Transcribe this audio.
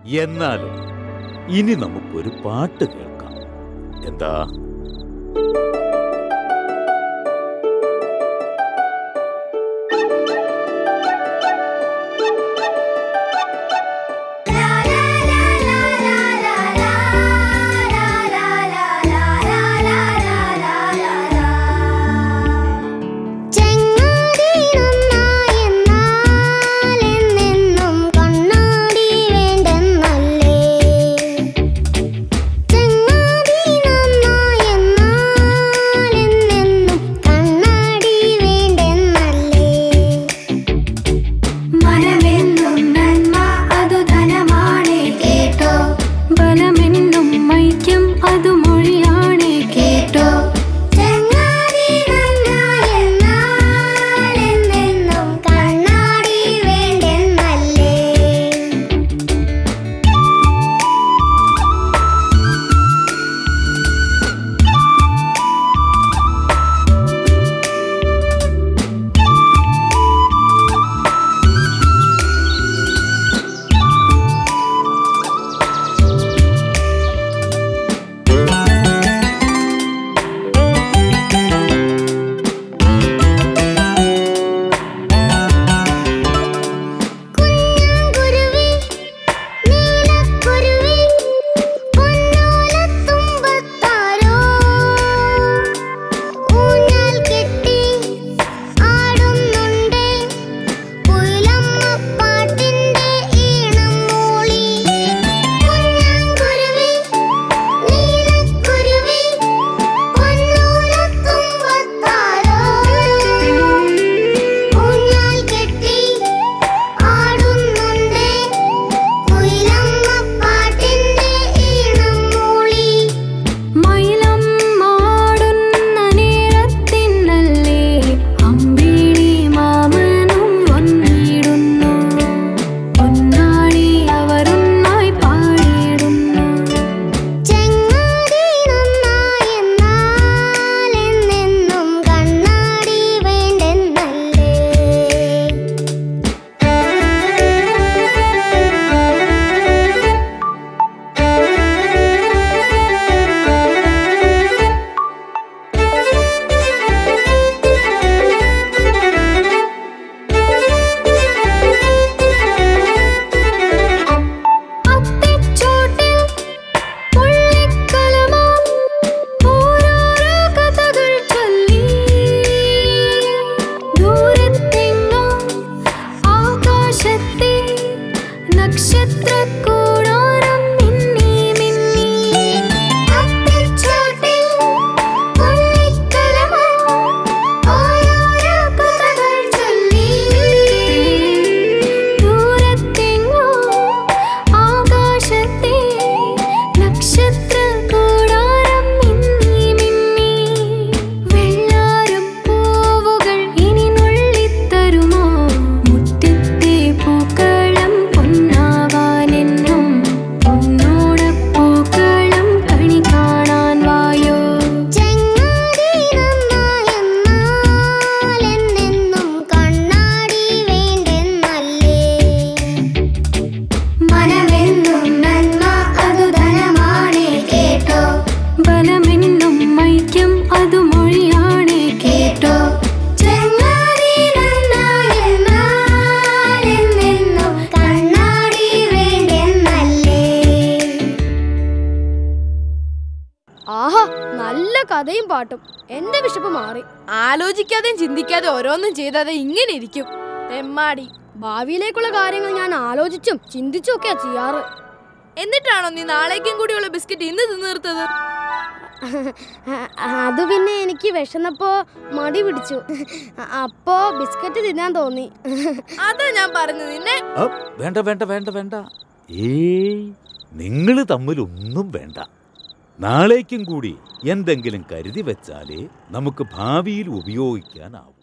എന്നാലും ഇനി നമുക്കൊരു പാട്ട് കേൾക്കാം എന്താ ചെങ്ങാതി നന്നായെന്നാലെന്നെന്നും കണ്ണാടി വേണ്ടെന്നല്ലേ ചെങ്ങാതി നന്നായെന്നാലെന്നെന്നും കണ്ണാടി വേണ്ടെന്നല്ലേ മനമെന്നും നന്മ അതു ധനമാണേ കേട്ടോ ബലമെന്നും ഐക്യം അതു മൊഴിയാണേ കേട്ടോ ചെങ്ങാതി നന്നായെന്നാലെന്നെന്നും കണ്ണാടി വേണ്ടെന്നല്ലേ കുഞ്ഞാങ്കുരുവി നീലക്കുരുവി പൊന്നോലത്തുമ്പത്താരോ ഊഞ്ഞാൽ കെട്ടി ആടുന്നുണ്ട് കുയിലമ്മപ്പാട്ടിന്റെ ഈണം മൂളി കുഞ്ഞാങ്കുരുവി നീലക്കുരുവി പൊന്നോലത്തുമ്പത്താരോ ഊഞ്ഞാൽ കെട്ടി ആടുന്നുണ്ട് കുയിലമ്മപ്പാട്ടിന്റെ ഈണം മൂളി മയിലം മാടുന്ന നേരത്തിനല്ലേ അമ്പിളി മാമനും വന്നിടുന്നു പൊന്നാടി അവരൊന്നായി പാടിയിടുന്നു ചെങ്ങാതി നന്നായെന്നാലെന്നെന്നും കണ്ണാടി വേണ്ടെന്നല്ലേ അത്തിച്ചോട്ടിൽ പുള്ളിക്കലമാം ഓരോരോ കഥകൾ ചൊല്ലി ദൂരത്തെങ്ങോ ആകാശത്തെ നക്ഷത്രക്കൂടാരം മിന്നി മിന്നി അത്തിച്ചോട്ടിൽ പുള്ളിക്കലമാം ഓരോരോ കഥകൾ ചൊല്ലി ദൂരത്തെങ്ങോ ആകാശത്തെ നക്ഷത്രക്കൂടാരം മിന്നി മിന്നി വെള്ളാരം പൂവുകൾ ഇനി നുള്ളിത്തരുമോ മുറ്റത്തെ പൂക്കളം പൊന്നാവാനെന്നും പൊന്നോടപ്പൂക്കളം കണി കാണാൻ വായോ ചെങ്ങാതി നന്നായെന്നാലെന്നെന്നും കണ്ണാടി വേണ്ടെന്നല്ലേ മനമെന്നും നന്മ അതു ധനമാണേ കേട്ടോ ബലമെന്നും ഐക്യം അതു മൊഴിയാണേ കേട്ടോ ചെങ്ങാതി നന്നായെന്നാലെന്നെന്നും കണ്ണാടി വേണ്ടെന്നല്ലേ ആഹാ നല്ല കഥയും പാട്ടും എന്റെ വിശപ്പ് മാറി ആലോചിക്കാതെയും ചിന്തിക്കാതെ ഓരോന്നും ചെയ്താതെ ഇങ്ങനെ ഇരിക്കും തെമ്മാടി ഭാവിയിലേക്കുള്ള കാര്യങ്ങൾ ഞാൻ ആലോചിച്ചും ചിന്തിച്ചും ഒക്കെയാ ചെയ്യാറ് എന്നിട്ടാണോ നീ നാളേക്കും കൂടിയുള്ള ബിസ്ക്കറ്റ് ഇന്ന് തിന്നീർത്തത് അത് പിന്നെ എനിക്ക് വിശന്നപ്പോ മടി പിടിച്ചു അപ്പോ ബിസ്ക്കറ്റ് തിന്നാൻ തോന്നി അതാ ഞാൻ പറഞ്ഞു നിന്നെ ആ, വേണ്ട വേണ്ട വേണ്ട വേണ്ട ഏയ് നിങ്ങൾ തമ്മിൽ ഒന്നും വേണ്ട നാളേക്കും കൂടി എന്തെങ്കിലും കരുതി വെച്ചാലേ നമുക്ക് ഭാവിയിൽ ഉപയോഗിക്കാനാവും